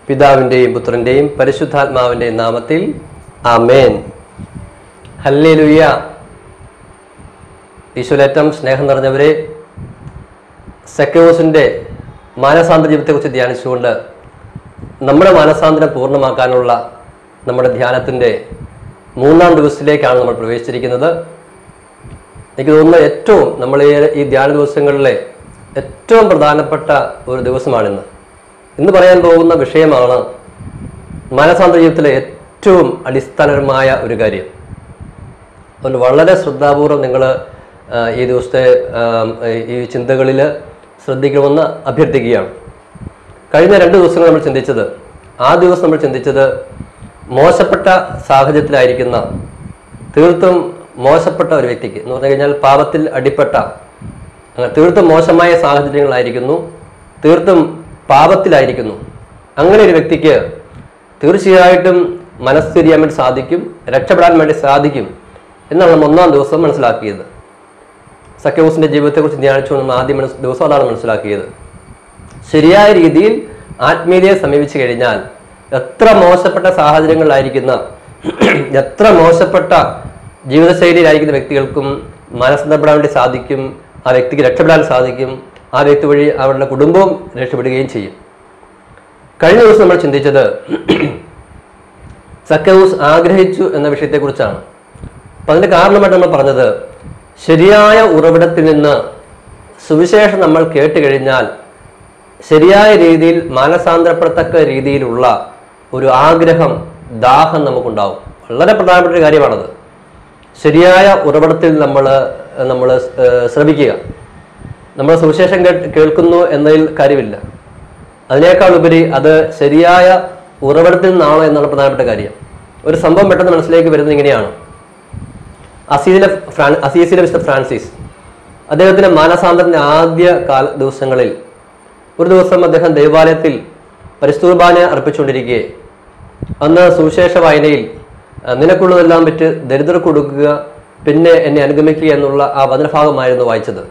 പിതാവിൻ്റെയും പുത്രൻ്റെയും പരിശുദ്ധാത്മാവിൻ്റെയും നാമത്തിൽ ആമേൻ ഹല്ലേലൂയ ഈശ്വലേറ്റം സ്നേഹം നിറഞ്ഞവരെ സെക്കോസിൻ്റെ മാനസാന്തര ജീവിതത്തെക്കുറിച്ച് ധ്യാനിച്ചുകൊണ്ട് നമ്മുടെ മാനസാന്തരം പൂർണ്ണമാക്കാനുള്ള നമ്മുടെ ധ്യാനത്തിൻ്റെ മൂന്നാം ദിവസത്തിലേക്കാണ് നമ്മൾ പ്രവേശിച്ചിരിക്കുന്നത് എനിക്ക് തോന്നുന്ന ഏറ്റവും നമ്മൾ ഈ ഈ ധ്യാന ദിവസങ്ങളിലെ ഏറ്റവും പ്രധാനപ്പെട്ട ഒരു ദിവസമാണിന്ന് ഇന്ന് പറയാൻ പോകുന്ന വിഷയമാണ് മാനസാന്തര ജീവിതത്തിലെ ഏറ്റവും അടിസ്ഥാനപരമായ ഒരു കാര്യം അതുകൊണ്ട് വളരെ ശ്രദ്ധാപൂർവം നിങ്ങൾ ഈ ദിവസത്തെ ആ, ഈ ചിന്തകളിൽ ശ്രദ്ധിക്കണമെന്ന് അഭ്യർത്ഥിക്കുകയാണ് കഴിഞ്ഞ രണ്ട് ദിവസങ്ങൾ നമ്മൾ ചിന്തിച്ചത് ആ ദിവസം നമ്മൾ ചിന്തിച്ചത് മോശപ്പെട്ട സാഹചര്യത്തിലായിരിക്കുന്ന തീർത്തും മോശപ്പെട്ട ഒരു വ്യക്തിക്ക് എന്ന് പറഞ്ഞു കഴിഞ്ഞാൽ പാപത്തിൽ അടിപ്പെട്ട അങ്ങനെ തീർത്തും മോശമായ സാഹചര്യങ്ങളായിരിക്കുന്നു തീർത്തും പാപത്തിലായിരിക്കുന്നു അങ്ങനെ ഒരു വ്യക്തിക്ക് തീർച്ചയായിട്ടും മനസ്ഥിരിയാൻ വേണ്ടി സാധിക്കും രക്ഷപ്പെടാൻ വേണ്ടി സാധിക്കും എന്നാണ് നമ്മൾ ഒന്നാം ദിവസം മനസ്സിലാക്കിയത് സഖ്യബോസിന്റെ ജീവിതത്തെക്കുറിച്ച് ധ്യാനിച്ചു നമ്മൾ ആദ്യം മനസ് ദിവസം അതാണ് മനസ്സിലാക്കിയത് ശരിയായ രീതിയിൽ ആത്മീയതയെ സമീപിച്ചു കഴിഞ്ഞാൽ എത്ര മോശപ്പെട്ട സാഹചര്യങ്ങളിലായിരിക്കുന്ന എത്ര മോശപ്പെട്ട ജീവിതശൈലിയിലായിരിക്കുന്ന വ്യക്തികൾക്കും മനസ്സന്ധപ്പെടാൻ വേണ്ടി സാധിക്കും ആ വ്യക്തിക്ക് രക്ഷപ്പെടാൻ സാധിക്കും ആ വ്യക്തി വഴി അവരുടെ കുടുംബവും രക്ഷപ്പെടുകയും ചെയ്യും കഴിഞ്ഞ ദിവസം നമ്മൾ ചിന്തിച്ചത് സക്കൌസ് ആഗ്രഹിച്ചു എന്ന വിഷയത്തെക്കുറിച്ചാണ് അപ്പം അതിൻ്റെ കാരണമായിട്ട് നമ്മൾ പറഞ്ഞത് ശരിയായ ഉറവിടത്തിൽ നിന്ന് സുവിശേഷം നമ്മൾ കേട്ട് കഴിഞ്ഞാൽ ശരിയായ രീതിയിൽ മാനസാന്തരപ്പെടത്തക്ക രീതിയിലുള്ള ഒരു ആഗ്രഹം ദാഹം നമുക്കുണ്ടാവും വളരെ പ്രധാനപ്പെട്ട ഒരു കാര്യമാണത് ശരിയായ ഉറവിടത്തിൽ നമ്മൾ നമ്മൾ ശ്രമിക്കുക നമ്മൾ സുവിശേഷം കേട്ട് കേൾക്കുന്നു എന്നതിൽ കാര്യമില്ല അതിനേക്കാൾ ഉപരി അത് ശരിയായ ഉറവിടത്തിൽ നിന്നാണോ എന്നുള്ള പ്രധാനപ്പെട്ട കാര്യം ഒരു സംഭവം പെട്ടെന്ന് മനസ്സിലേക്ക് വരുന്നത് ഇങ്ങനെയാണ് അസീസിലെ ഫ്രാൻ അസീസിലെ മിസ്റ്റർ ഫ്രാൻസിസ് അദ്ദേഹത്തിന്റെ മാനസാന്തരത്തിന്റെ ആദ്യ കാല ദിവസങ്ങളിൽ ഒരു ദിവസം അദ്ദേഹം ദേവാലയത്തിൽ പരിസ്തൂർബാന അർപ്പിച്ചുകൊണ്ടിരിക്കെ അന്ന് സുവിശേഷ വായനയിൽ അഹ് നിനക്കുള്ളതെല്ലാം വിറ്റ് ദരിദ്രർക്ക് കൊടുക്കുക പിന്നെ എന്നെ അനുഗമിക്കുക എന്നുള്ള ആ വചനഭാഗമായിരുന്നു വായിച്ചത്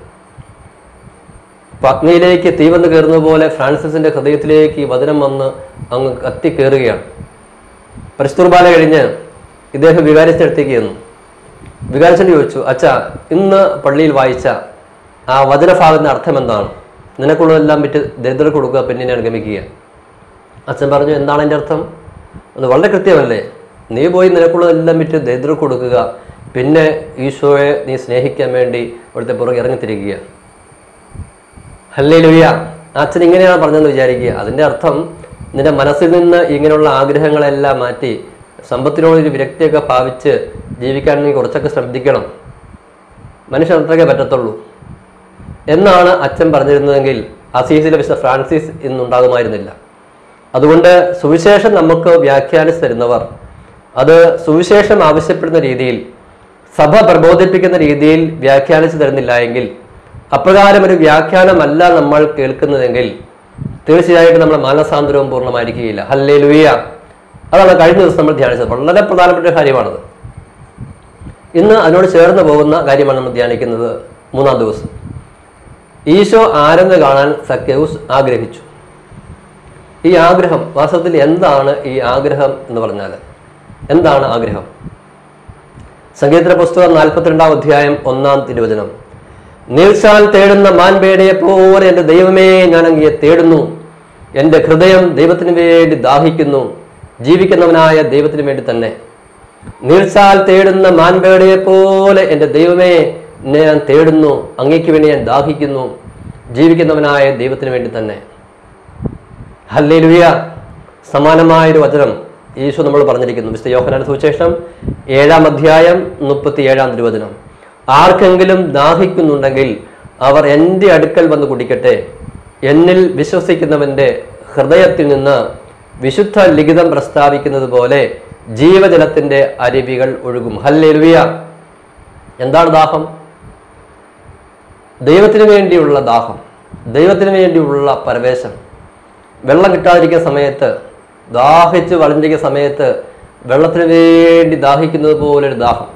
അപ്പൊ അഗ്നിയിലേക്ക് തീ വന്ന് കയറുന്ന പോലെ ഫ്രാൻസിസിന്റെ ഹൃദയത്തിലേക്ക് ഈ വചനം വന്ന് അങ്ങ് കത്തി കയറുകയാണ് പരിസ്തുർബാല കഴിഞ്ഞ് ഇദ്ദേഹം വികാരിച്ചെടുത്തേക്ക് ചെന്നു വികാരിച്ചൻ ചോദിച്ചു അച്ഛാ ഇന്ന് പള്ളിയിൽ വായിച്ച ആ വചനഭാഗത്തിന്റെ അർത്ഥം എന്താണ് നിനക്കുള്ളതെല്ലാം വിറ്റ് ദരിദ്രർക്ക് കൊടുക്കുക പെണ്ണിനെ അനുഗമിക്കുക അച്ഛൻ പറഞ്ഞു എന്താണ് എൻ്റെ അർത്ഥം അത് വളരെ കൃത്യമല്ലേ നീ പോയി നിനക്കുള്ളതെല്ലാം വിറ്റ് ദരിദ്രർക്ക് കൊടുക്കുക പിന്നെ ഈശോയെ നീ സ്നേഹിക്കാൻ വേണ്ടി അവിടുത്തെ പുറകെ ഇറങ്ങിത്തിരിക്കുക ഹല്ലേ ലുയ്യ അച്ഛൻ ഇങ്ങനെയാണ് പറഞ്ഞതെന്ന് വിചാരിക്കുക അതിൻ്റെ അർത്ഥം നിന്റെ മനസ്സിൽ നിന്ന് ഇങ്ങനെയുള്ള ആഗ്രഹങ്ങളെല്ലാം മാറ്റി സമ്പത്തിനോടൊരു വിരക്തിയൊക്കെ ഭാവിച്ച് ജീവിക്കാൻ നീ കുറച്ചൊക്കെ ശ്രദ്ധിക്കണം മനുഷ്യൻ അത്രയൊക്കെ പറ്റത്തുള്ളൂ എന്നാണ് അച്ഛൻ പറഞ്ഞിരുന്നതെങ്കിൽ അസീസിലെ മിസ്റ്റർ ഫ്രാൻസിസ് ഇന്നുണ്ടാകുമായിരുന്നില്ല അതുകൊണ്ട് സുവിശേഷം നമുക്ക് വ്യാഖ്യാനിച്ച് തരുന്നവർ അത് സുവിശേഷം ആവശ്യപ്പെടുന്ന രീതിയിൽ സഭ പ്രബോധിപ്പിക്കുന്ന രീതിയിൽ വ്യാഖ്യാനിച്ചു തരുന്നില്ല എങ്കിൽ അപ്രകാരം ഒരു വ്യാഖ്യാനമല്ല നമ്മൾ കേൾക്കുന്നതെങ്കിൽ തീർച്ചയായിട്ടും നമ്മുടെ മാനസാന്തരവും പൂർണ്ണമായിരിക്കുകയില്ല ഹല്ലേ ലുയ്യ അതാണ് കഴിഞ്ഞ ദിവസം നമ്മൾ ധ്യാനിച്ചത് വളരെ പ്രധാനപ്പെട്ട ഒരു കാര്യമാണത് ഇന്ന് അതിനോട് ചേർന്ന് പോകുന്ന കാര്യമാണ് നമ്മൾ ധ്യാനിക്കുന്നത് മൂന്നാം ദിവസം ഈശോ ആരെന്ന് കാണാൻ സക്കേവൂസ് ആഗ്രഹിച്ചു ഈ ആഗ്രഹം വാസ്തവത്തിൽ എന്താണ് ഈ ആഗ്രഹം എന്ന് പറഞ്ഞാൽ എന്താണ് ആഗ്രഹം സംഗീത പുസ്തകം നാൽപ്പത്തിരണ്ടാം അധ്യായം ഒന്നാം തിരുവചനം നീർച്ചാൽ തേടുന്ന മാൻപേടയെ പോലെ എൻ്റെ ദൈവമേ ഞാൻ അങ്ങയെ തേടുന്നു എൻ്റെ ഹൃദയം ദൈവത്തിന് വേണ്ടി ദാഹിക്കുന്നു ജീവിക്കുന്നവനായ ദൈവത്തിന് വേണ്ടി തന്നെ നീർച്ചാൽ തേടുന്ന മാൻപേടയെ പോലെ എൻ്റെ ദൈവമേ എന്നെ ഞാൻ തേടുന്നു അങ്ങയ്ക്ക് വേണ്ടി ഞാൻ ദാഹിക്കുന്നു ജീവിക്കുന്നവനായ ദൈവത്തിന് വേണ്ടി തന്നെ ഹല്ലേലൂയ സമാനമായൊരു വചനം ഈശോ നമ്മൾ പറഞ്ഞിരിക്കുന്നു വിശുദ്ധ യോഹനാന്റെ സുവിശേഷം ഏഴാം അധ്യായം മുപ്പത്തി ഏഴാം തിരുവചനം ആർക്കെങ്കിലും ദാഹിക്കുന്നുണ്ടെങ്കിൽ അവർ എൻ്റെ അടുക്കൽ വന്ന് കുടിക്കട്ടെ എന്നിൽ വിശ്വസിക്കുന്നവന്റെ ഹൃദയത്തിൽ നിന്ന് വിശുദ്ധ ലിഖിതം പ്രസ്താവിക്കുന്നത് പോലെ ജീവജലത്തിന്റെ അരുവികൾ ഒഴുകും ഹല്ലേലൂയ എന്താണ് ദാഹം ദൈവത്തിന് വേണ്ടിയുള്ള ദാഹം ദൈവത്തിന് വേണ്ടിയുള്ള പരവേശം വെള്ളം കിട്ടാതിരിക്കുന്ന സമയത്ത് ദാഹിച്ച് വളഞ്ഞിരിക്കുന്ന സമയത്ത് വെള്ളത്തിന് വേണ്ടി ദാഹിക്കുന്നത് പോലൊരു ദാഹം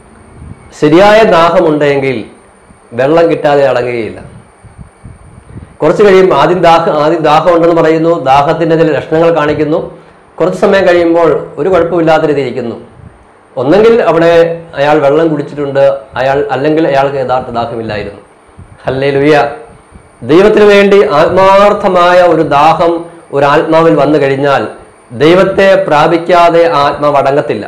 ശരിയായ ദാഹമുണ്ടെങ്കിൽ വെള്ളം കിട്ടാതെ അടങ്ങുകയില്ല കുറച്ച് കഴിയുമ്പോൾ ആദ്യം ദാഹം ആദ്യം ദാഹം ഉണ്ടെന്ന് പറയുന്നു ദാഹത്തിന്റെ ചില ലക്ഷണങ്ങൾ കാണിക്കുന്നു കുറച്ച് സമയം കഴിയുമ്പോൾ ഒരു കുഴപ്പമില്ലാത്ത രീതി ഇരിക്കുന്നു ഒന്നെങ്കിൽ അവിടെ അയാൾ വെള്ളം കുടിച്ചിട്ടുണ്ട് അയാൾ അല്ലെങ്കിൽ അയാൾക്ക് യഥാർത്ഥ ദാഹമില്ലായിരുന്നു ഹല്ലേ ലുയ്യ ദൈവത്തിന് വേണ്ടി ആത്മാർത്ഥമായ ഒരു ദാഹം ഒരു ആത്മാവിൽ വന്നു കഴിഞ്ഞാൽ ദൈവത്തെ പ്രാപിക്കാതെ ആ ആത്മാവ് അടങ്ങത്തില്ല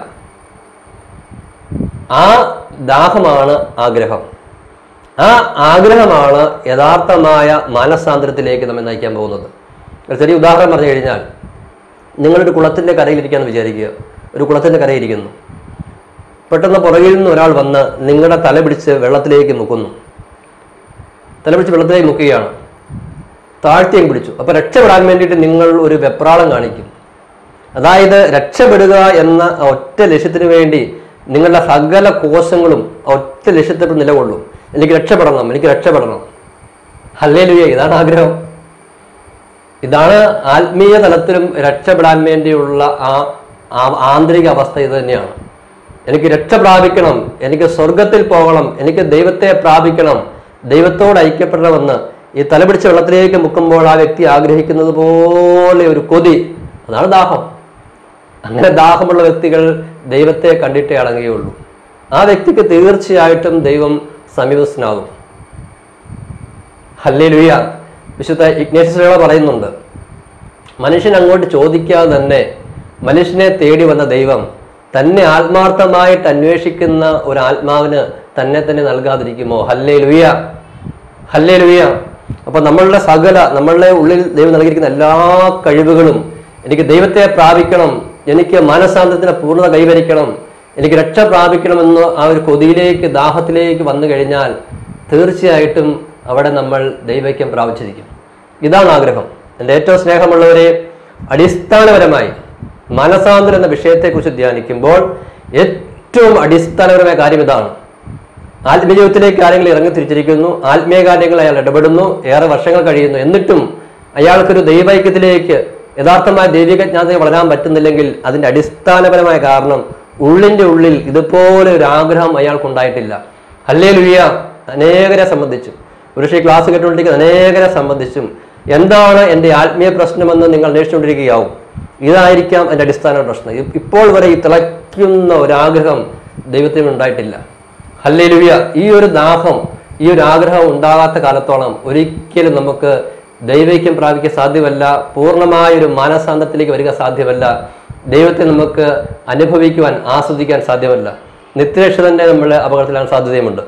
ആ ദാഹമാണ് ആഗ്രഹം ആ ആഗ്രഹമാണ് യഥാർത്ഥമായ മാനസാന്തരത്തിലേക്ക് നമ്മെ നയിക്കാൻ പോകുന്നത് ഒരു ചെറിയ ഉദാഹരണം പറഞ്ഞു കഴിഞ്ഞാൽ നിങ്ങളൊരു കുളത്തിൻ്റെ കരയിലിരിക്കാന്ന് വിചാരിക്കുക ഒരു കുളത്തിൻ്റെ കരയിരിക്കുന്നു പെട്ടെന്ന് പുറകിൽ നിന്ന് ഒരാൾ വന്ന് നിങ്ങളുടെ തല പിടിച്ച് വെള്ളത്തിലേക്ക് മുക്കുന്നു തല പിടിച്ച് വെള്ളത്തിലേക്ക് മുക്കുകയാണ് താഴ്ത്തിയും പിടിച്ചു അപ്പോൾ രക്ഷപ്പെടാൻ വേണ്ടിയിട്ട് നിങ്ങൾ ഒരു വെപ്രാളം കാണിക്കും അതായത് രക്ഷപ്പെടുക എന്ന ആ ഒറ്റ ലക്ഷ്യത്തിന് വേണ്ടി നിങ്ങളുടെ സകല കോശങ്ങളും ആ ഒറ്റ ലക്ഷ്യത്തിൽ നിലകൊള്ളും എനിക്ക് രക്ഷപ്പെടണം എനിക്ക് രക്ഷപ്പെടണം ഹല്ലേ ലുയ ഇതാണ് ആഗ്രഹം ഇതാണ് ആത്മീയ തലത്തിലും രക്ഷപ്പെടാൻ വേണ്ടിയുള്ള ആ ആ- ആന്തരിക അവസ്ഥ ഇത് തന്നെയാണ് എനിക്ക് രക്ഷ പ്രാപിക്കണം എനിക്ക് സ്വർഗത്തിൽ പോകണം എനിക്ക് ദൈവത്തെ പ്രാപിക്കണം ദൈവത്തോട് ഐക്യപ്പെടണമെന്ന് ഈ തലപിടിച്ച വെള്ളത്തിലേക്ക് മുക്കുമ്പോൾ ആ വ്യക്തി ആഗ്രഹിക്കുന്നത് പോലെ ഒരു കൊതി അതാണ് ദാഹം അങ്ങനെ ദാഹമുള്ള വ്യക്തികൾ ദൈവത്തെ കണ്ടിട്ടേ അടങ്ങുകയുള്ളൂ ആ വ്യക്തിക്ക് തീർച്ചയായിട്ടും ദൈവം സമീപസ്ഥനാകും ഹല്ലേ ലുയ വിശുദ്ധ ഇഗ്നേഷ്യസുകള പറയുന്നുണ്ട് മനുഷ്യൻ അങ്ങോട്ട് ചോദിക്കാതെ തന്നെ മനുഷ്യനെ തേടി വന്ന ദൈവം തന്നെ ആത്മാർത്ഥമായിട്ട് അന്വേഷിക്കുന്ന ഒരു ആത്മാവിന് തന്നെ തന്നെ നൽകാതിരിക്കുമോ ഹല്ലേ ലുയ ഹല്ലേ ലുയ അപ്പൊ നമ്മളുടെ സകല നമ്മളുടെ ഉള്ളിൽ ദൈവം നൽകിയിരിക്കുന്ന എല്ലാ കഴിവുകളും എനിക്ക് ദൈവത്തെ പ്രാപിക്കണം എനിക്ക് മാനസാന്തരത്തിന് പൂർണ്ണത കൈവരിക്കണം എനിക്ക് രക്ഷ പ്രാപിക്കണമെന്ന് ആ ഒരു കൊതിയിലേക്ക് ദാഹത്തിലേക്ക് വന്നു കഴിഞ്ഞാൽ തീർച്ചയായിട്ടും അവിടെ നമ്മൾ ദൈവൈക്യം പ്രാപിച്ചിരിക്കും ഇതാണ് ആഗ്രഹം എൻ്റെ ഏറ്റവും സ്നേഹമുള്ളവരെ അടിസ്ഥാനപരമായി മനസാന്തരം എന്ന വിഷയത്തെക്കുറിച്ച് ധ്യാനിക്കുമ്പോൾ ഏറ്റവും അടിസ്ഥാനപരമായ കാര്യം ഇതാണ് ആത്മീയ ജീവിതത്തിലേക്ക് ആരെങ്കിലും ഇറങ്ങി തിരിച്ചിരിക്കുന്നു ആത്മീയ കാര്യങ്ങൾ അയാൾ ഇടപെടുന്നു ഏറെ വർഷങ്ങൾ കഴിയുന്നു എന്നിട്ടും അയാൾക്കൊരു ദൈവൈക്യത്തിലേക്ക് യഥാർത്ഥമായ ദൈവിക ജ്ഞാനത്തിൽ വളരാൻ പറ്റുന്നില്ലെങ്കിൽ അതിന്റെ അടിസ്ഥാനപരമായ കാരണം ഉള്ളിന്റെ ഉള്ളിൽ ഇതുപോലെ ഒരു ആഗ്രഹം അയാൾക്കുണ്ടായിട്ടില്ല അല്ലേ ലുയ്യ അനേകരെ സംബന്ധിച്ചും ഒരുപക്ഷെ ക്ലാസ് കേട്ടുകൊണ്ടിരിക്കുന്ന അനേകരെ സംബന്ധിച്ചും എന്താണ് എൻ്റെ ആത്മീയ പ്രശ്നമെന്ന് നിങ്ങൾ അന്വേഷിച്ചുകൊണ്ടിരിക്കുകയാവും ഇതായിരിക്കാം എൻ്റെ അടിസ്ഥാന പ്രശ്നം ഇ- ഇപ്പോൾ വരെ ഈ തിളയ്ക്കുന്ന ഒരാഗ്രഹം ദൈവത്തിന് ഉണ്ടായിട്ടില്ല ഹല്ലേലൂയ ഈ ഒരു ദാഹം ഈ ഒരു ആഗ്രഹം ഉണ്ടാകാത്ത കാലത്തോളം ഒരിക്കലും നമുക്ക് ദൈവൈക്യം പ്രാപിക്കാൻ സാധ്യമല്ല പൂർണ്ണമായ ഒരു മാനസാന്തരത്തിലേക്ക് വരിക സാധ്യമല്ല ദൈവത്തെ നമുക്ക് അനുഭവിക്കുവാൻ ആസ്വദിക്കാൻ സാധ്യമല്ല നിത്യരക്ഷ തന്നെ നമ്മൾ അപകടത്തിലാൻ സാധ്യതയുമുണ്ട്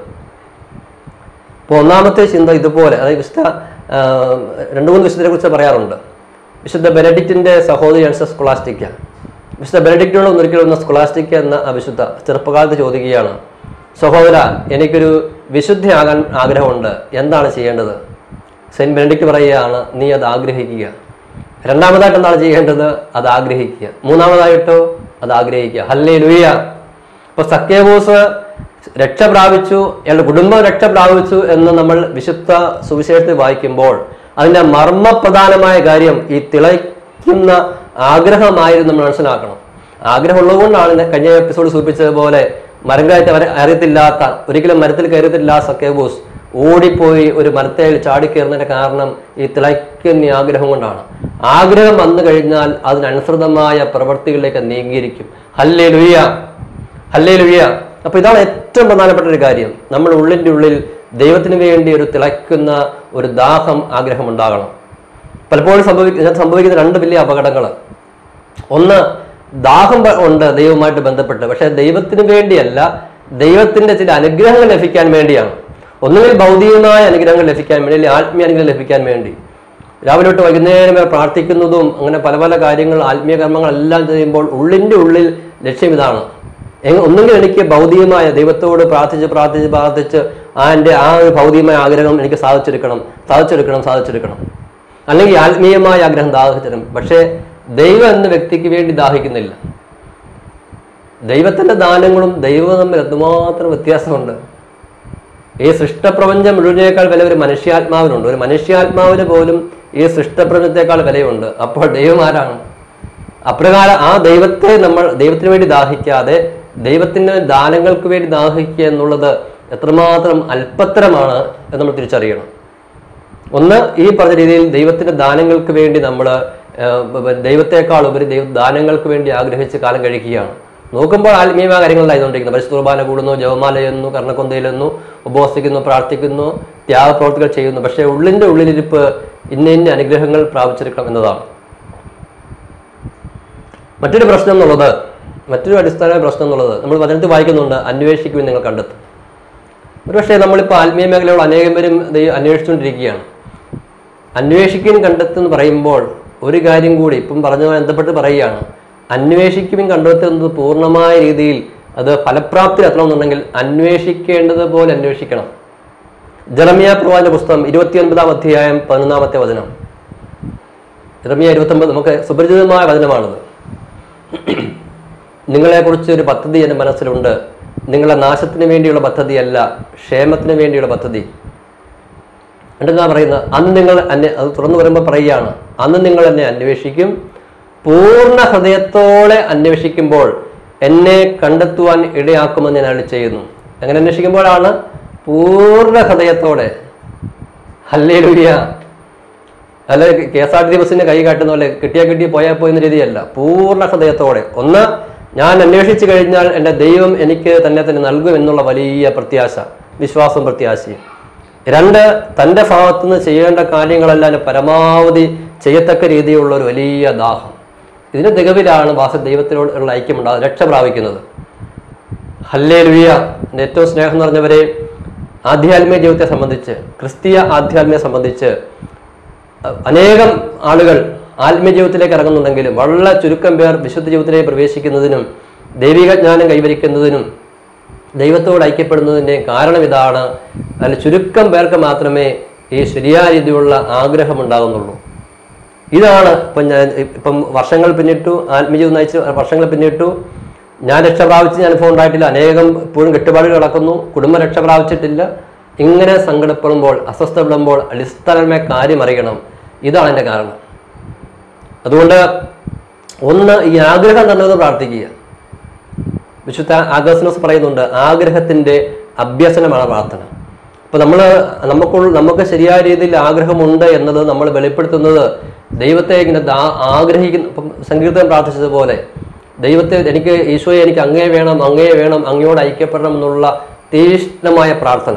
അപ്പോൾ ഒന്നാമത്തെ ചിന്ത ഇതുപോലെ അതായത് വിശുദ്ധ ആ, രണ്ട് മൂന്ന് വിശുദ്ധരെ കുറിച്ച് പറയാറുണ്ട് വിശുദ്ധ ബെനഡിക്റ്റിന്റെ സഹോദരിയാണ് സിസ്റ്റർ സ്കൊളാസ്റ്റിക്ക വിശുദ്ധ ബെനഡിക്റ്റിനോട് ഒന്നൊരിക്കലും ഒന്ന് സ്കൊളാസ്റ്റിക്ക എന്ന ആ വിശുദ്ധ ചെറുപ്പകാലത്ത് ചോദിക്കുകയാണ് സഹോദര എനിക്കൊരു വിശുദ്ധയാകാൻ ആഗ്രഹമുണ്ട് എന്താണ് ചെയ്യേണ്ടത് സെയിൻറ്റ് ബെനഡിക്റ്റ് പറയുകയാണ് നീ അത് ആഗ്രഹിക്കുക രണ്ടാമതായിട്ട് എന്താണ് ചെയ്യേണ്ടത് അത് ആഗ്രഹിക്കുക മൂന്നാമതായിട്ടോ അത് ആഗ്രഹിക്കുക ഹല്ലേ ലുയ്യ അപ്പൊ സക്കേബോസ് രക്ഷ പ്രാപിച്ചു അയാളുടെ കുടുംബം രക്ഷ പ്രാപിച്ചു എന്ന് നമ്മൾ വിശുദ്ധ സുവിശേഷത്തിൽ വായിക്കുമ്പോൾ അതിന്റെ മർമ്മപ്രധാനമായ കാര്യം ഈ തിളയ്ക്കുന്ന ആഗ്രഹമായിരുന്നു നമ്മൾ മനസ്സിലാക്കണം ആഗ്രഹമുള്ളതുകൊണ്ടാണ് ഇന്ന് കഴിഞ്ഞ എപ്പിസോഡ് സൂചിപ്പിച്ചതുപോലെ മരം കയറ്റം വരെ അറിയത്തില്ലാത്ത ഒരിക്കലും മരത്തിൽ കയറിയത്തില്ല സക്കേബോസ് ഓടിപ്പോയി ഒരു മരത്തേൽ ചാടിക്കയറുന്നതിന്റെ കാരണം ഈ തിളയ്ക്കുന്ന ഈ ആഗ്രഹം കൊണ്ടാണ് ആഗ്രഹം വന്നു കഴിഞ്ഞാൽ അതിനനുസൃതമായ പ്രവൃത്തികളിലേക്ക് നീങ്ങിയിരിക്കും ഹല്ലേ ലുയ്യ ഹല്ലേ ലുയ്യ അപ്പൊ ഇതാണ് ഏറ്റവും പ്രധാനപ്പെട്ട ഒരു കാര്യം നമ്മൾ ഉള്ളിൻ്റെ ഉള്ളിൽ ദൈവത്തിന് വേണ്ടി ഒരു തിളയ്ക്കുന്ന ഒരു ദാഹം ആഗ്രഹം ഉണ്ടാകണം പലപ്പോഴും സംഭവിക്കുന്ന സംഭവിക്കുന്ന രണ്ട് വലിയ അപകടങ്ങൾ ഒന്ന് ദാഹം പ- ഉണ്ട് ദൈവവുമായിട്ട് ബന്ധപ്പെട്ട് പക്ഷെ ദൈവത്തിന് വേണ്ടിയല്ല ദൈവത്തിന്റെ ചില അനുഗ്രഹങ്ങൾ ലഭിക്കാൻ വേണ്ടിയാണ് ഒന്നുകിൽ ഭൗതികമായ അനുഗ്രഹങ്ങൾ ലഭിക്കാൻ വേണ്ടി അല്ലെങ്കിൽ ആത്മീയ അനുഗ്രഹം ലഭിക്കാൻ വേണ്ടി രാവിലെ തൊട്ട് വൈകുന്നേരം വരെ പ്രാർത്ഥിക്കുന്നതും അങ്ങനെ പല പല കാര്യങ്ങൾ ആത്മീയ കർമ്മങ്ങളെല്ലാം ചെയ്യുമ്പോൾ ഉള്ളിൻ്റെ ഉള്ളിൽ ലക്ഷ്യം ഇതാണ് എങ് ഒന്നുകിൽ എനിക്ക് ഭൗതികമായ ദൈവത്തോട് പ്രാർത്ഥിച്ച് പ്രാർത്ഥിച്ച് പ്രാർത്ഥിച്ച് ആ എൻ്റെ ആ ഒരു ഭൗതികമായ ആഗ്രഹം എനിക്ക് സാധിച്ചെടുക്കണം സാധിച്ചെടുക്കണം സാധിച്ചെടുക്കണം അല്ലെങ്കിൽ ആത്മീയമായ ആഗ്രഹം ദാഹിച്ചിടും പക്ഷേ ദൈവം എന്ന വ്യക്തിക്ക് വേണ്ടി ദാഹിക്കുന്നില്ല ദൈവത്തിന്റെ ദാനങ്ങളും ദൈവവും തമ്മിൽ എന്തുമാത്രം വ്യത്യാസമുണ്ട് ഈ സൃഷ്ടപ്രപഞ്ചം മുഴുവനേക്കാൾ വില ഒരു മനുഷ്യാത്മാവിനുണ്ട് ഒരു മനുഷ്യാത്മാവിന് പോലും ഈ സൃഷ്ടപ്രപഞ്ചത്തെക്കാൾ വിലയുണ്ട് അപ്പോൾ ദൈവം ആരാണ് അപ്രകാരം ആ ദൈവത്തെ നമ്മൾ ദൈവത്തിന് വേണ്ടി ദാഹിക്കാതെ ദൈവത്തിന്റെ ദാനങ്ങൾക്ക് വേണ്ടി ദാഹിക്കുക എന്നുള്ളത് എത്രമാത്രം അല്പത്തരമാണ് എന്ന് നമ്മൾ തിരിച്ചറിയണം ഒന്ന് ഈ പറഞ്ഞ രീതിയിൽ ദൈവത്തിന്റെ ദാനങ്ങൾക്ക് വേണ്ടി നമ്മൾ ദൈവത്തെക്കാൾ ഉപരി ദൈവ ദാനങ്ങൾക്ക് വേണ്ടി ആഗ്രഹിച്ച് കാലം കഴിക്കുകയാണ് നോക്കുമ്പോൾ ആത്മീയമായ കാര്യങ്ങളിലായതുകൊണ്ടിരിക്കുന്നത് പരിശുദ്ധ കുർബാന കൂടുന്നു ജവമാല ചെയ്യുന്നു കർണക്കൊന്തയിലെന്നു ഉപവസിക്കുന്നു പ്രാർത്ഥിക്കുന്നു ത്യാഗപ്രവർത്തികൾ ചെയ്യുന്നു പക്ഷേ ഉള്ളിൻ്റെ ഉള്ളിലിരിപ്പ് ഇന്ന ഇന്ന അനുഗ്രഹങ്ങൾ പ്രാപിച്ചെടുക്കണം എന്നതാണ് മറ്റൊരു പ്രശ്നം എന്നുള്ളത് മറ്റൊരു അടിസ്ഥാന പ്രശ്നം എന്നുള്ളത് നമ്മൾ വചനത്തിൽ വായിക്കുന്നുണ്ട് അന്വേഷിക്കുമെന്ന് നിങ്ങൾ കണ്ടെത്തും ഒരുപക്ഷെ നമ്മളിപ്പോൾ ആത്മീയ മേഖലയുള്ള അനേകം പേരും ഇത് അന്വേഷിച്ചുകൊണ്ടിരിക്കുകയാണ് അന്വേഷിക്കും കണ്ടെത്തും എന്ന് പറയുമ്പോൾ ഒരു കാര്യം കൂടി ഇപ്പം പറഞ്ഞതുമായി ബന്ധപ്പെട്ട് പറയുകയാണ് അന്വേഷിക്കും കണ്ടെത്തുന്നത് പൂർണ്ണമായ രീതിയിൽ അത് ഫലപ്രാപ്തി എത്തണമെന്നുണ്ടെങ്കിൽ അന്വേഷിക്കേണ്ടത് പോലെ അന്വേഷിക്കണം ജറമിയ പ്രവാചന പുസ്തകം ഇരുപത്തിയൊൻപതാം അധ്യായം പതിനൊന്നാമത്തെ വചനം ജറമിയ ഇരുപത്തൊമ്പത് നമുക്ക് സുപരിചിതമായ വചനമാണത് നിങ്ങളെക്കുറിച്ച് ഒരു പദ്ധതി എൻ്റെ മനസ്സിലുണ്ട് നിങ്ങളുടെ നാശത്തിന് വേണ്ടിയുള്ള പദ്ധതിയല്ല ക്ഷേമത്തിന് വേണ്ടിയുള്ള പദ്ധതി എന്താ പറയുന്നത് അന്ന് നിങ്ങൾ എന്നെ അത് തുറന്നു വരുമ്പോൾ പറയുകയാണ് അന്ന് നിങ്ങൾ എന്നെ അന്വേഷിക്കും പൂർണ്ണ ഹൃദയത്തോടെ അന്വേഷിക്കുമ്പോൾ എന്നെ കണ്ടെത്തുവാൻ ഇടയാക്കുമെന്ന് ഞാൻ അളി ചെയ്യുന്നു അങ്ങനെ അന്വേഷിക്കുമ്പോഴാണ് പൂർണ്ണ ഹൃദയത്തോടെ ഹല്ലേ അല്ല കെ എസ് ആർ ടി ബസ്സിന് കൈ കാട്ടുന്ന പോലെ കിട്ടിയാൽ കിട്ടി പോയാൽ പോയെന്ന രീതിയല്ല പൂർണ്ണ ഹൃദയത്തോടെ ഒന്ന് ഞാൻ അന്വേഷിച്ചു കഴിഞ്ഞാൽ എൻ്റെ ദൈവം എനിക്ക് തന്നെ തന്നെ നൽകും എന്നുള്ള വലിയ പ്രത്യാശ വിശ്വാസം പ്രത്യാശയും രണ്ട് തൻ്റെ ഭാഗത്തു നിന്ന് ചെയ്യേണ്ട കാര്യങ്ങളെല്ലാം പരമാവധി ചെയ്യത്തക്ക രീതിയിലുള്ള ഒരു വലിയ ദാഹം ഇതിന് തികവിലാണ് വാസ ദൈവത്തിനോടുള്ള ഐക്യമുണ്ടാകുന്നത് രക്ഷ പ്രാപിക്കുന്നത് ഹല്ലേ ലുയ്യ എൻ്റെ ഏറ്റവും സ്നേഹം നിറഞ്ഞവരെ ആധ്യാത്മിക ജീവിതത്തെ സംബന്ധിച്ച് ക്രിസ്തീയ ആധ്യാത്മികയെ സംബന്ധിച്ച് അഹ് അനേകം ആളുകൾ ആത്മീയ ജീവിതത്തിലേക്ക് ഇറങ്ങുന്നുണ്ടെങ്കിലും വളരെ ചുരുക്കം പേർ വിശുദ്ധ ജീവിതത്തിലേക്ക് പ്രവേശിക്കുന്നതിനും ദൈവിക ജ്ഞാനം കൈവരിക്കുന്നതിനും ദൈവത്തോട് ഐക്യപ്പെടുന്നതിൻ്റെ കാരണം ഇതാണ് അതിൽ ചുരുക്കം പേർക്ക് മാത്രമേ ഈ ശരിയായ രീതിയിലുള്ള ആഗ്രഹം ഉണ്ടാകുന്നുള്ളൂ ഇതാണ് ഇപ്പം ഞാൻ ഇപ്പം വർഷങ്ങൾ പിന്നിട്ടു ആത്മീയജീവിതം നയിച്ച് വർഷങ്ങൾ പിന്നിട്ടു ഞാൻ രക്ഷ പ്രാപിച്ച അനുഭവം ഉണ്ടായിട്ടില്ല അനേകം ഇപ്പോഴും കെട്ടുപാടുകൾ നടക്കുന്നു കുടുംബം രക്ഷ പ്രാപിച്ചിട്ടില്ല ഇങ്ങനെ സങ്കടപ്പെടുമ്പോൾ അസ്വസ്ഥപ്പെടുമ്പോൾ അടിസ്ഥാനമായ കാര്യം അറിയണം ഇതാണ് എൻ്റെ കാരണം അതുകൊണ്ട് ഒന്ന് ഈ ആഗ്രഹം തന്നെ പ്രാർത്ഥിക്കുക വിശുദ്ധ ആഗസ്നോസ് പറയുന്നുണ്ട് ആഗ്രഹത്തിന്റെ അഭ്യസനമാണ് പ്രാർത്ഥന അപ്പൊ നമ്മൾ നമുക്കുള്ള നമുക്ക് ശരിയായ രീതിയിൽ ആഗ്രഹമുണ്ട് എന്നത് നമ്മൾ വെളിപ്പെടുത്തുന്നത് ദൈവത്തെ ഇങ്ങനെ ദാ- ആഗ്രഹിക്കുന്ന ഇപ്പം സങ്കീർത്തനം പ്രാർത്ഥിച്ചതുപോലെ ദൈവത്തെ എനിക്ക് ഈശോയെ എനിക്ക് അങ്ങേ വേണം അങ്ങേ വേണം അങ്ങയോട് ഐക്യപ്പെടണം എന്നുള്ള തീഷ്ണമായ പ്രാർത്ഥന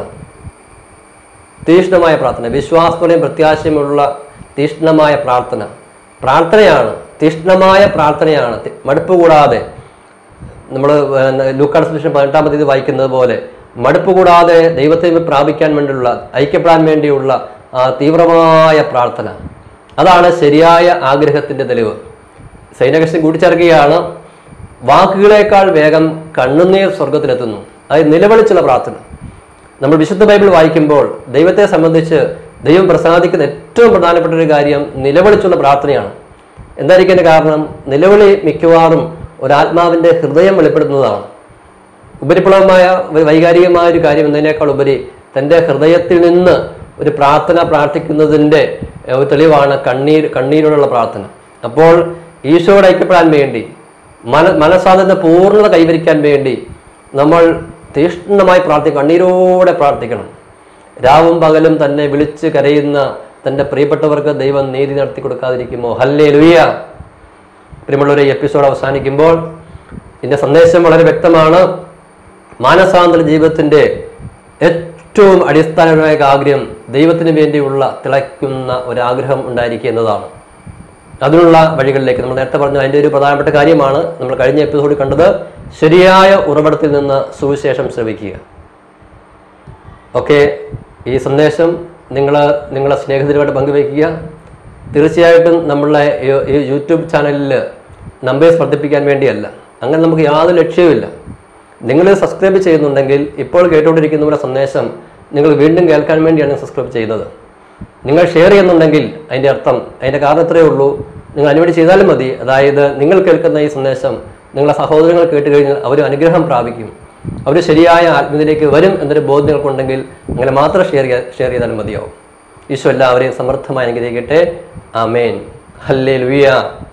തീഷ്ണമായ പ്രാർത്ഥന വിശ്വാസത്തോടെയും പ്രത്യാശയുമുള്ള തീഷ്ണമായ പ്രാർത്ഥന പ്രാർത്ഥനയാണ് തീഷ്ണമായ പ്രാർത്ഥനയാണ് തി- മടുപ്പ് കൂടാതെ നമ്മൾ ലൂക്കാട് സുവിശേഷം പതിനെട്ടാം തീയതി വായിക്കുന്നത് പോലെ മടുപ്പ് കൂടാതെ ദൈവത്തെ പ്രാപിക്കാൻ വേണ്ടിയുള്ള ഐക്യപ്പെടാൻ വേണ്ടിയുള്ള ആ തീവ്രമായ പ്രാർത്ഥന അതാണ് ശരിയായ ആഗ്രഹത്തിന്റെ തെളിവ് സൈനകൃഷ്ണൻ കൂട്ടിച്ചേർക്കുകയാണ് വാക്കുകളേക്കാൾ വേഗം കണ്ണുനീർ സ്വർഗത്തിലെത്തുന്നു അത് നിലവിളിച്ചുള്ള പ്രാർത്ഥന നമ്മൾ വിശുദ്ധ ബൈബിൾ വായിക്കുമ്പോൾ ദൈവത്തെ സംബന്ധിച്ച് ദൈവം പ്രസാദിക്കുന്ന ഏറ്റവും പ്രധാനപ്പെട്ട ഒരു കാര്യം നിലവിളിച്ചുള്ള പ്രാർത്ഥനയാണ് എന്തായിരിക്കും അതിന്റെ കാരണം നിലവിളി മിക്കവാറും ഒരാത്മാവിന്റെ ഹൃദയം വെളിപ്പെടുത്തുന്നതാണ് ഉപരിപ്ലവമായ ഒരു വൈകാരികമായ ഒരു കാര്യം എന്നതിനേക്കാൾ ഉപരി തൻ്റെ ഹൃദയത്തിൽ നിന്ന് ഒരു പ്രാർത്ഥന പ്രാർത്ഥിക്കുന്നതിൻ്റെ ഏഹ്, ഒരു തെളിവാണ് കണ്ണീർ കണ്ണീരോടുള്ള പ്രാർത്ഥന അപ്പോൾ ഈശോയോട് ഐക്യപ്പെടാൻ വേണ്ടി മന മനസ്സാധന പൂർണ്ണത കൈവരിക്കാൻ വേണ്ടി നമ്മൾ തീഷ്ണമായി പ്രാർത്ഥിക്കും കണ്ണീരോടെ പ്രാർത്ഥിക്കണം രാവും പകലും തന്നെ വിളിച്ച് കരയുന്ന തൻ്റെ പ്രിയപ്പെട്ടവർക്ക് ദൈവം നീതി നടത്തി കൊടുക്കാതിരിക്കുമോ ഹല്ലേ ലുയ്യ പ്രിയമുള്ളവരെ ഈ എപ്പിസോഡ് അവസാനിക്കുമ്പോൾ ഇതിൻ്റെ സന്ദേശം വളരെ വ്യക്തമാണ് മാനസാന്തര ജീവിതത്തിൻ്റെ ഏറ്റവും അടിസ്ഥാനപരമായ ആഗ്രഹം ദൈവത്തിന് വേണ്ടിയുള്ള തിളയ്ക്കുന്ന ഒരാഗ്രഹം ഉണ്ടായിരിക്കുക എന്നതാണ് അതിനുള്ള വഴികളിലേക്ക് നമ്മൾ നേരത്തെ പറഞ്ഞു അതിൻ്റെ ഒരു പ്രധാനപ്പെട്ട കാര്യമാണ് നമ്മൾ കഴിഞ്ഞ എപ്പിസോഡിൽ കണ്ടത് ശരിയായ ഉറവിടത്തിൽ നിന്ന് സുവിശേഷം ശ്രവിക്കുക ഓക്കെ ഈ സന്ദേശം നിങ്ങൾ നിങ്ങളെ സ്നേഹിതരുമായിട്ട് പങ്കുവയ്ക്കുക തീർച്ചയായിട്ടും നമ്മളെ ഈ- ഈ യൂട്യൂബ് ചാനലിൽ നമ്പേഴ്സ് വർദ്ധിപ്പിക്കാൻ വേണ്ടിയല്ല അങ്ങനെ നമുക്ക് യാതൊരു ലക്ഷ്യവുമില്ല നിങ്ങൾ സബ്സ്ക്രൈബ് ചെയ്യുന്നുണ്ടെങ്കിൽ ഇപ്പോൾ കേട്ടുകൊണ്ടിരിക്കുന്നവരുടെ സന്ദേശം നിങ്ങൾ വീണ്ടും കേൾക്കാൻ വേണ്ടിയാണ് സബ്സ്ക്രൈബ് ചെയ്യുന്നത് നിങ്ങൾ ഷെയർ ചെയ്യുന്നുണ്ടെങ്കിൽ അതിൻ്റെ അർത്ഥം അതിൻ്റെ കാരണം ഇത്രയേ ഉള്ളൂ നിങ്ങൾ അതിനുവേണ്ടി ചെയ്താലും മതി അതായത് നിങ്ങൾ കേൾക്കുന്ന ഈ സന്ദേശം നിങ്ങളെ സഹോദരങ്ങൾ കേട്ട് കഴിഞ്ഞാൽ അവർ അനുഗ്രഹം പ്രാപിക്കും അവർ ശരിയായ ആത്മീയതയിലേക്ക് വരും എന്നൊരു ബോധ്യം നിങ്ങൾക്കുണ്ടെങ്കിൽ അങ്ങനെ മാത്രം ഷെയർ ചെയ്യാ ഷെയർ ചെയ്താലും മതിയാവും ഈശോ എല്ലാവരെയും സമർത്ഥമായി അനുഗ്രഹിക്കട്ടെ ആമേൻ ഹല്ലേ ലുയ്യ